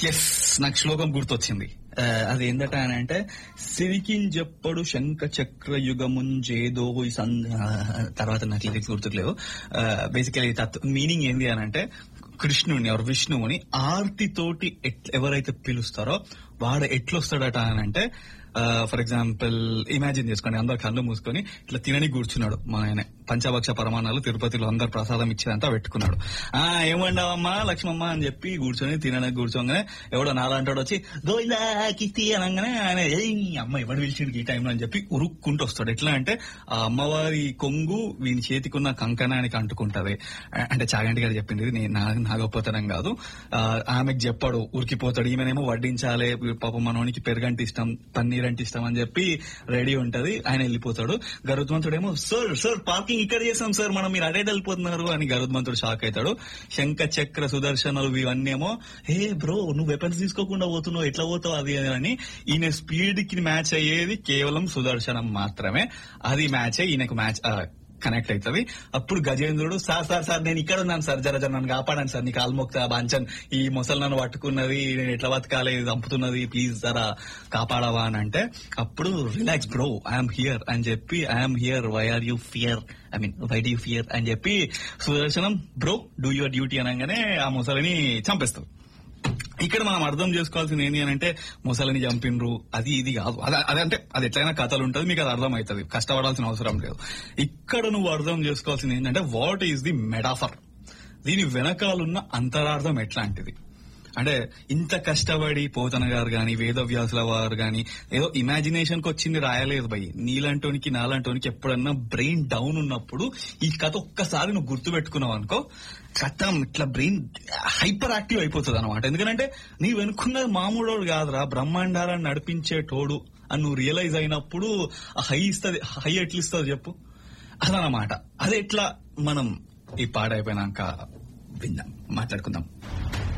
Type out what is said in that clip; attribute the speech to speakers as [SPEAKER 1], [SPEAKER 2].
[SPEAKER 1] yes నాకు శ్లోకం గుర్తొచ్చింది ఆ, అది ఏంటంటే ఆయన అంటే సిరికిన్ చెప్పడు శంఖ చక్ర యుగముంజేదో ఈ సంధ తర్వాత నాకు లిరిక్స్ గుర్తుకులేవు బేసికలీ మీనింగ్ ఏంది అని అంటే కృష్ణుని ఎవరు విష్ణువుని ఆర్తితోటి ఎట్- ఎవరైతే పిలుస్తారో వాడు ఎట్లొస్తాడట అని అంటే ఫర్ ఎగ్జాంపుల్ ఇమాజిన్ చేసుకోండి అందరు కళ్ళు మూసుకొని ఇట్లా తినని కూర్చున్నాడు మా ఆయన పంచభక్ష పరమాణాలు తిరుపతిలో అందరు ప్రసాదం ఇచ్చేదంతా పెట్టుకున్నాడు ఆ ఏమండావమ్మా లక్ష్మమ్మ అని చెప్పి కూర్చొని తినడానికి కూర్చోగానే ఎవడో నాలంటాడు వచ్చి గోయిందా కిస్తి అనగానే ఆయన "ఏయ్, అమ్మ ఎవడు పిలిచిండు ఈ టైంలో అని చెప్పి ఉరుక్కుంటూ వస్తాడు ఎట్లా అంటే ఆ అమ్మవారి కొంగు వీని చేతికున్న కంకణానికి అంటుకుంటది ఆ- అంటే చాగంటి గారు చెప్పింది ఇది నేను నా- నా గొప్పతనం కాదు ఆ, ఆమెకు చెప్పాడు ఉరికిపోతాడు ఈమెనేమో వడ్డించాలి పాపం మనోనికి పెరుగంటి ఇష్టం పన్నీర్ అంటే ఇష్టం అని చెప్పి రెడీ ఉంటది ఆయన వెళ్ళిపోతాడు గరుత్మంతుడేమో సార్ సార్ పార్కింగ్ ఇక్కడ చేసాం సార్ మనం మీరు అడే వెళ్ళిపోతున్నారు అని గరుత్మంతుడు షాక్ అవుతాడు శంఖ చక్ర సుదర్శనలు ఇవన్నీ ఏమో హే బ్రో నువ్వు వెపన్స్ తీసుకోకుండా పోతున్నావు ఎట్లా పోతావు అది అని ఈయన స్పీడ్ కి మ్యాచ్ అయ్యేది కేవలం సుదర్శనం మాత్రమే అది మ్యాచ్ అయ్యి ఈయనకు మ్యాచ్ కనెక్ట్ అవుతుంది అప్పుడు గజేంద్రుడు సార్ సార్ సార్ నేను ఇక్కడ ఉన్నాను సార్ జర జర నన్ను కాపాడండి సార్ నీకు ఆల్మోక్త బాంచన్ ఈ ముసలి నన్ను పట్టుకున్నది నేను ఎట్లా బతకాలి ఇది చంపుతున్నది ప్లీజ్ జరా కాపాడవా అని అంటే అప్పుడు రిలాక్స్ బ్రో ఐఎమ్ హియర్ అని చెప్పి I'm here why are you fear I mean why do fear అని చెప్పి Sudarshanam bro do your duty అనగానే ఆ ముసలిని చంపేస్తారు ఇక్కడ మనం అర్థం చేసుకోవాల్సింది ఏంటి అని అంటే ముసలిని చంపిండ్రు అది ఇది కాదు అది అదంటే అది ఎట్లయినా కథలు ఉంటుంది మీకు అది అర్థం అవుతుంది కష్టపడాల్సిన అవసరం లేదు ఇక్కడ నువ్వు అర్థం చేసుకోవాల్సింది ఏంటంటే వాట్ ఈస్ ది మెడాఫర్ దీని వెనకాలన్న అంతరార్థం ఎట్లాంటిది అంటే ఇంత కష్టపడి పోతన గారు గాని వేదవ్యాసుల వారు గాని ఏదో ఇమాజినేషన్ కి వచ్చింది రాయలేదు భయ్ నీలాంటోనికి నాలాంటోనికి ఎప్పుడన్నా బ్రెయిన్ డౌన్ ఉన్నప్పుడు ఈ కథ ఒక్కసారి నువ్వు గుర్తు పెట్టుకున్నావు అనుకో కథం ఇట్లా బ్రెయిన్ హైపర్ యాక్టివ్ అయిపోతుంది అనమాట ఎందుకంటే నీ వెనుకున్నది మామూలోడు కాదురా బ్రహ్మాండాలను నడిపించేటోడు అని నువ్వు రియలైజ్ అయినప్పుడు ఆ హై ఇస్తుంది హై ఎట్లా ఇస్తుంది చెప్పు అదనమాట అది ఎట్లా మనం ఈ పాడైపోయినాక విందాం మాట్లాడుకుందాం